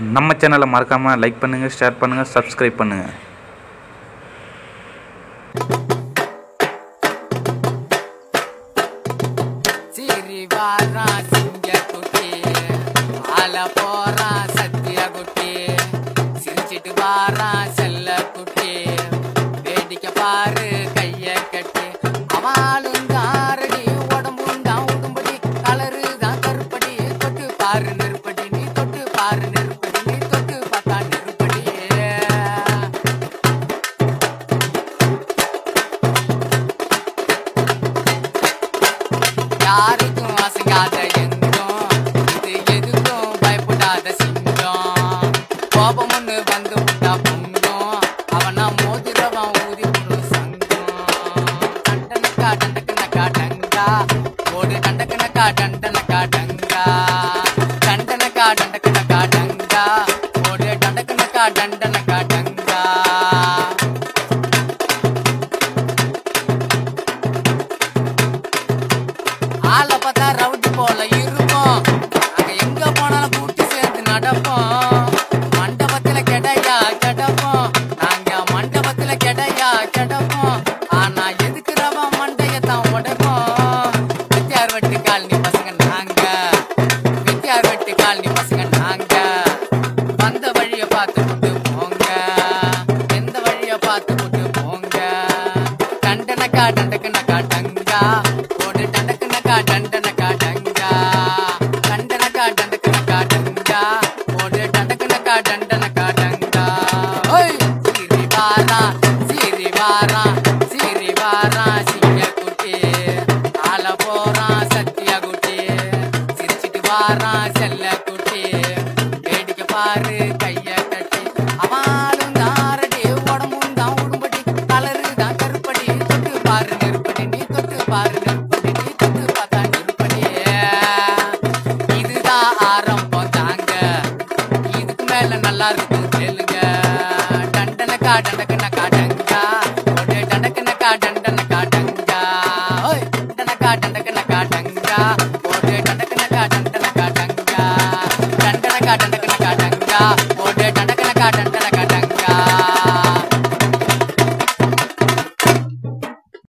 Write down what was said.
நம்ம சேனலை மறக்காமல் லைக் பண்ணுங்கள் ஷேர் பண்ணுங்கள் சப்ஸ்கிரைப் பண்ணுங்கள் சிரி வாரா சிங்க குட்டி ஆல போறா சத்திய குட்டி சிரிச்சிட்டு வாரா செல்ல குட்டி வேடிக்கை பாரு கைய கட்டி அவளும் தாரடி உடம்பும் தான் உடும்படி கலரு தான் கருப்படி தொட்டு பாரு நெருப்படி நீ தொட்டு பாரு நெருப்படி நீ தொட்டு பார்த்தா நெருப்படி யாருக்கும் அசங்காத எங்கும் இது எதுக்கும் பயப்படாத சிங்கம் கோபம் ஒண்ணு வந்து விட்டா பொங்கும் அவனா மோதிரவன் ஊதி போடும் சங்கம் டண்டனக்கா டண்டக்கனக்கா டங்கா ஓடு டண்டக்கனக்கா டண்டனக்கா டங்கா டண்டனக்கா டண்டக்கனக்கா டங்கா ஓடு டண்டக்கனக்கா டண்டனக்கா டங்கா ஆளை பார்த்தா ரவுடி போல இருப்போம் நாங்க எங்க போனாலும் கூட்டி சேர்ந்து நடப்போம் மண்டபத்துல கெடையா கிடப்போம் நாங்க மண்டபத்துல கெடையா கிடப்போம் ஆனா எதுக்கு ரவ மண்டைய தான் உடைப்போம் வெத்தியார் வெட்டு காலனி பசங்க நாங்க வெத்தியார் வெட்டு காலனி பசங்க நாங்க வந்த வழிய பார்த்து விட்டு போங்க எந்த வழிய பார்த்து விட்டு போங்க டண்டனக்கா டண்டக்கனக்கா டங்கா ஓடு டண்டக்கனக்கா டண்டனக்கா டங்கா டண்டனக்கா டண்டக்கனக்கா டங்கா ஓடு டண்டக்கனக்கா டண்டனக்கா டங்கா ஓய் சிரி வாரா சிரி வாரா சிரி வாரா சிங்க குட்டி ஆல போறா சத்திய குட்டி சிரிச்சிட்டு வாரா செல்ல குட்டி வேடிக்கை பாரு கைய கட்டி அவளும் தாரடி உடம்பும் தான் உடும்படி கலரு தான் கருப்படி தொட்டு பாரு நெருப்படி நீ தொட்டு பாரு நெருப்படி நீ தொட்டு பார்த்தா நெருப்படி இதுதான் ஆரம்பம் தாங்க இதுக்கு மேல நல்லா இருக்கும் கேளுங்க டண்டனக்கா டண்டக்க